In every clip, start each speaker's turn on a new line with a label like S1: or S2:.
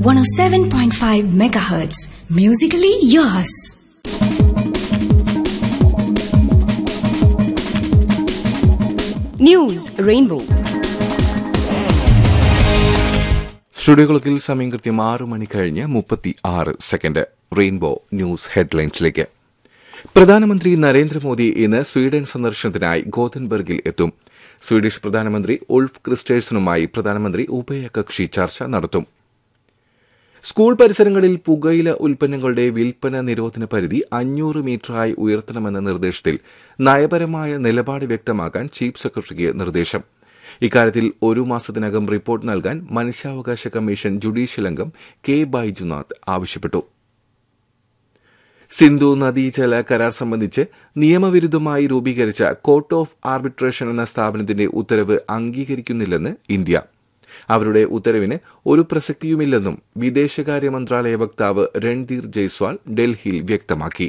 S1: 107.5 megahertz. Musically yours.
S2: News Rainbow
S3: studio ക്ലോക്കിൽ സമയം കൃത്യം ആറ് മണി കഴിഞ്ഞ് മുപ്പത്തി ആറ് സെക്കൻഡ് റെയിൻബോ ന്യൂസ് ഹെഡ്ലൈൻസിലേക്ക് പ്രധാനമന്ത്രി നരേന്ദ്രമോദി ഇന്ന് സ്വീഡൻ സന്ദർശനത്തിനായി ഗോതൻബർഗിൽ എത്തും സ്വീഡിഷ് പ്രധാനമന്ത്രി ഉൾഫ് ക്രിസ്റ്റേഴ്സനുമായി പ്രധാനമന്ത്രി ഉഭയകക്ഷി ചർച്ച നടത്തും സ്കൂൾ പരിസരങ്ങളിൽ പുകയില ഉൽപ്പന്നങ്ങളുടെ വിൽപ്പന നിരോധന പരിധി അഞ്ഞൂറ് മീറ്ററായി ഉയർത്തണമെന്ന നിർദ്ദേശത്തിൽ നയപരമായ നിലപാട് വ്യക്തമാക്കാൻ ചീഫ് സെക്രട്ടറിക്ക് നിർദ്ദേശം ഇക്കാര്യത്തിൽ ഒരു മാസത്തിനകം റിപ്പോർട്ട് നൽകാൻ മനുഷ്യാവകാശ കമ്മീഷൻ ജുഡീഷ്യൽ അംഗം കെ ബൈജുനാഥ് ആവശ്യപ്പെട്ടു സിന്ധു നദീജല കരാർ സംബന്ധിച്ച് നിയമവിരുദ്ധമായി രൂപീകരിച്ച കോർട്ട് ഓഫ് ആർബിട്രേഷൻ എന്ന സ്ഥാപനത്തിന്റെ ഉത്തരവ് അംഗീകരിക്കുന്നില്ലെന്ന് ഇന്ത്യ അവരുടെ ഉത്തരവിന് ഒരു പ്രസക്തിയുമില്ലെന്നും വിദേശകാര്യ മന്ത്രാലയ വക്താവ് രൺധീർ ജയ്സ്വാൾ ഡൽഹിയിൽ വ്യക്തമാക്കി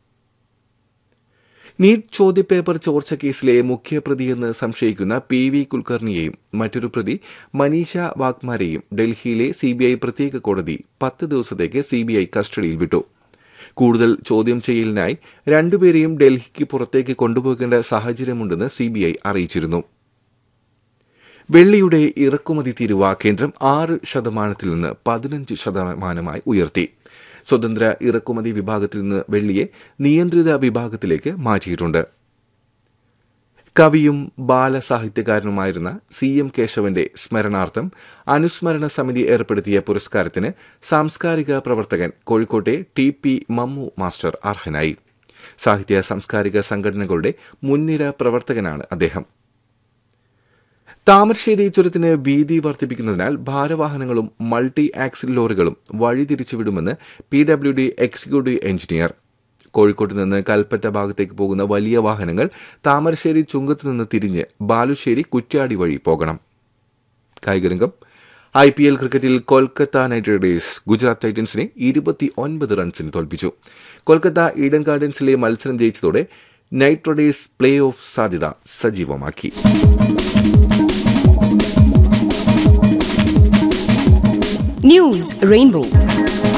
S3: നീറ്റ് ചോദ്യപേപ്പർ ചോർച്ച കേസിലെ മുഖ്യപ്രതിയെന്ന് സംശയിക്കുന്ന പി വി കുൽക്കർണിയെയും മറ്റൊരു പ്രതി മനീഷ വാഗ്മാരെയും ഡൽഹിയിലെ സിബിഐ പ്രത്യേക കോടതി പത്ത് ദിവസത്തേക്ക് സിബിഐ കസ്റ്റഡിയിൽ വിട്ടു കൂടുതൽ ചോദ്യം ചെയ്യലിനായി രണ്ടുപേരെയും ഡൽഹിക്ക് പുറത്തേക്ക് കൊണ്ടുപോകേണ്ട സാഹചര്യമുണ്ടെന്ന് സിബിഐ അറിയിച്ചിരുന്നു വെള്ളിയുടെ ഇറക്കുമതി തീരുവ കേന്ദ്രം ആറ് ശതമാനത്തിൽ നിന്ന് പതിനഞ്ച് ശതമാനമായി ഉയർത്തി സ്വതന്ത്ര ഇറക്കുമതി വിഭാഗത്തിൽ നിന്ന് വെള്ളിയെ നിയന്ത്രിത വിഭാഗത്തിലേക്ക് മാറ്റിയിട്ടുണ്ട് കവിയും ബാലസാഹിത്യകാരനുമായിരുന്ന സി എം കേശവന്റെ സ്മരണാർത്ഥം അനുസ്മരണ സമിതി ഏർപ്പെടുത്തിയ പുരസ്കാരത്തിന് സാംസ്കാരിക പ്രവർത്തകൻ കോഴിക്കോട്ടെ ടി പി മമ്മു മാസ്റ്റർ അർഹനായി സാഹിത്യ സാംസ്കാരിക സംഘടനകളുടെ മുൻനിര പ്രവർത്തകനാണ് അദ്ദേഹം താമരശ്ശേരി ചുരത്തിന് വീതി വർദ്ധിപ്പിക്കുന്നതിനാൽ ഭാരവാഹനങ്ങളും മൾട്ടി ആക്സിൽ ലോറികളും വഴിതിരിച്ചുവിടുമെന്ന് P W D executive engineer കോഴിക്കോട്ട് നിന്ന് കൽപ്പറ്റ ഭാഗത്തേക്ക് പോകുന്ന വലിയ വാഹനങ്ങൾ താമരശ്ശേരി ചുങ്കത്ത് നിന്ന് തിരിഞ്ഞ് ബാലുശ്ശേരി കുറ്റ്യാടി വഴി പോകണം കായികരംഗം ഐ പി എൽ ക്രിക്കറ്റിൽ കൊൽക്കത്ത നൈറ്റ് റൈഡേഴ്സ് ഗുജറാത്ത് ടൈറ്റൻസിനെ ഇരുപത്തി ഒൻപത് റൺസിന് തോൽപ്പിച്ചു കൊൽക്കത്ത ഈഡൻ ഗാർഡൻസിലെ മത്സരം ജയിച്ചതോടെ നൈറ്റ് റൈഡേഴ്സ് പ്ലേ ഓഫ് സാധ്യത സജീവമാക്കി
S2: ന്യൂസ് റെയിൻബോ